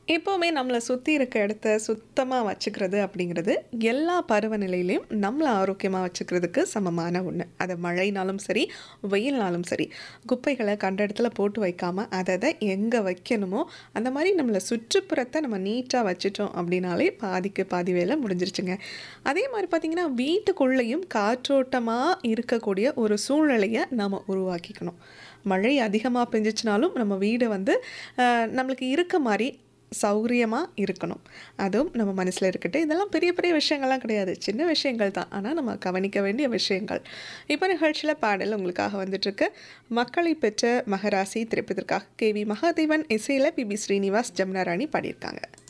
எப்போவுமே நம்மளை சுற்றி இருக்க இடத்த சுத்தமாக வச்சுக்கிறது அப்படிங்கிறது எல்லா பருவநிலையிலையும் நம்மளை ஆரோக்கியமாக வச்சுக்கிறதுக்கு சமமான ஒன்று அது மழைனாலும் சரி வெயில்னாலும் சரி குப்பைகளை கண்ட இடத்துல போட்டு வைக்காமல் அதை அதை எங்கே வைக்கணுமோ அந்த மாதிரி நம்மளை சுற்றுப்புறத்தை நம்ம நீட்டாக வச்சுட்டோம் அப்படின்னாலே பாதிக்கு பாதி வேலை முடிஞ்சிருச்சுங்க அதே மாதிரி பார்த்திங்கன்னா வீட்டுக்குள்ளேயும் காற்றோட்டமாக இருக்கக்கூடிய ஒரு சூழ்நிலையை நாம் உருவாக்கிக்கணும் மழை அதிகமாக பெஞ்சிச்சினாலும் நம்ம வீடு வந்து அஹ், நம்மளுக்கு இருக்க மாதிரி சௌகரியமாக இருக்கணும் அதுவும் நம்ம மனசில் இருக்கட்டும் இதெல்லாம் பெரிய பெரிய விஷயங்கள்லாம் கிடையாது சின்ன விஷயங்கள் தான் ஆனால் நம்ம கவனிக்க வேண்டிய விஷயங்கள் இப்போ நிகழ்ச்சியில் பாடல் உங்களுக்காக வந்துட்டுருக்கு மக்களை பெற்ற மகராசி திரைப்பதற்காக கே வி மகாதேவன் இசையில் பி பி ஸ்ரீனிவாஸ் ஜமுனா ராணி பாடியிருக்காங்க